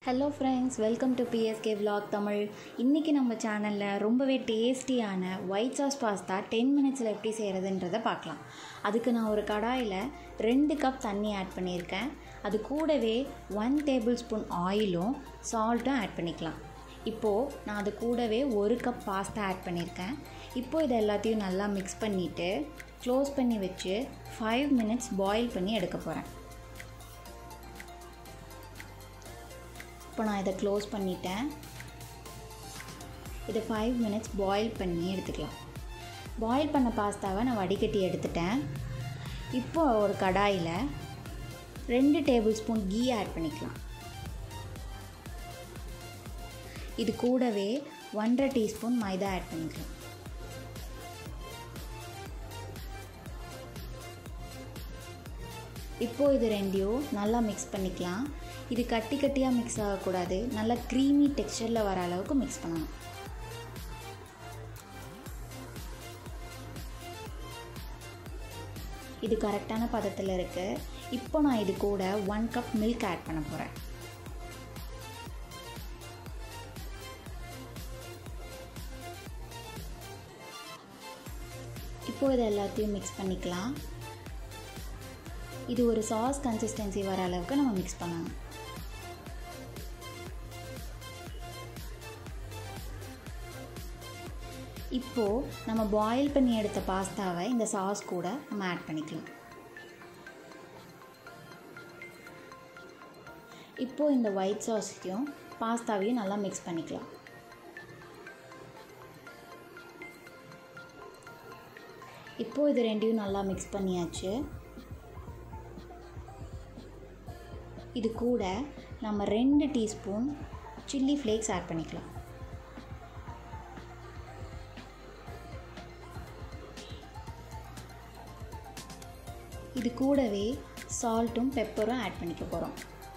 hello friends welcome to BSK vlog Tamil இன்றைக்கி நம்ம சேனலில் ரொம்பவே டேஸ்டியான ஒயிட் சாஸ் பாஸ்தா டென் மினிட்ஸில் எப்படி செய்கிறதுன்றதை பார்க்கலாம் அதுக்கு நான் ஒரு கடாயில் ரெண்டு கப் தண்ணி ஆட் பண்ணியிருக்கேன் அது கூடவே ஒன் டேபிள் ஸ்பூன் ஆயிலும் சால்ட்டும் ஆட் பண்ணிக்கலாம் இப்போது நான் அது கூடவே ஒரு கப் பாஸ்தா ஆட் பண்ணியிருக்கேன் இப்போது இது எல்லாத்தையும் நல்லா மிக்ஸ் பண்ணிவிட்டு க்ளோஸ் பண்ணி வச்சு ஃபைவ் மினிட்ஸ் பாயில் பண்ணி எடுக்க போகிறேன் இப்போ நான் இதை க்ளோஸ் பண்ணிட்டேன் இதை ஃபைவ் மினிட்ஸ் பாயில் பண்ணி எடுத்துக்கலாம் பாயில் பண்ண பாஸ்தாவை நான் வடிகட்டி எடுத்துட்டேன் இப்போ ஒரு கடாயில் ரெண்டு டேபிள் ஸ்பூன் கீ ஆட் பண்ணிக்கலாம் இது கூடவே ஒன்றரை டீஸ்பூன் மைதா ஆட் பண்ணிக்கலாம் இப்போது இது ரெண்டையும் நல்லா மிக்ஸ் பண்ணிக்கலாம் இது கட்டி கட்டியாக மிக்ஸ் ஆகக்கூடாது நல்லா க்ரீமி டெக்ஸ்சரில் வர அளவுக்கு மிக்ஸ் பண்ணணும் இது கரெக்டான பதத்தில் இருக்குது இப்போ நான் இது கூட ஒன் கப் மில்க் ஆட் பண்ண போகிறேன் இப்போ இது எல்லாத்தையும் மிக்ஸ் பண்ணிக்கலாம் இது ஒரு சாஸ் கன்சிஸ்டன்சி வர அளவுக்கு நம்ம மிக்ஸ் பண்ணணும் இப்போது நம்ம பாயில் பண்ணி எடுத்த பாஸ்தாவை இந்த சாஸ் கூட நம்ம ஆட் பண்ணிக்கலாம் இப்போது இந்த ஒயிட் சாஸையும் பாஸ்தாவையும் நல்லா மிக்ஸ் பண்ணிக்கலாம் இப்போது இது ரெண்டையும் நல்லா மிக்ஸ் பண்ணியாச்சு இது கூட நம்ம ரெண்டு டீஸ்பூன் சில்லி ஃப்ளேக்ஸ் ஆட் பண்ணிக்கலாம் இது கூடவே சால்ட்டும் பெப்பரும் ஆட் பண்ணிக்க போகிறோம்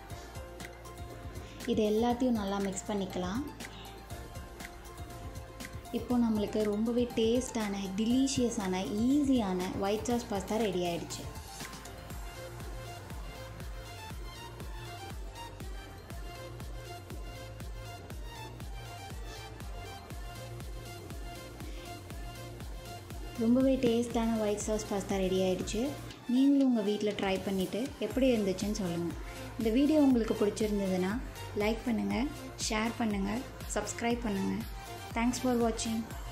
இது எல்லாத்தையும் நல்லா மிக்ஸ் பண்ணிக்கலாம் இப்போ நம்மளுக்கு ரொம்பவே டேஸ்டான டிலீஷியஸான ஈஸியான ஒயிட் சாஸ் பாஸ்தா ரெடி ஆகிடுச்சு ரொம்பவே டேஸ்டான ஒயிட் சாஸ் பாஸ்தா ரெடி ஆகிடுச்சு நீங்களும் உங்கள் வீட்டில் ட்ரை பண்ணிவிட்டு எப்படி இருந்துச்சுன்னு சொல்லுங்கள் இந்த வீடியோ உங்களுக்கு பிடிச்சிருந்ததுன்னா லைக் பண்ணுங்கள் ஷேர் பண்ணுங்கள் சப்ஸ்கிரைப் பண்ணுங்கள் தேங்க்ஸ் ஃபார் வாட்சிங்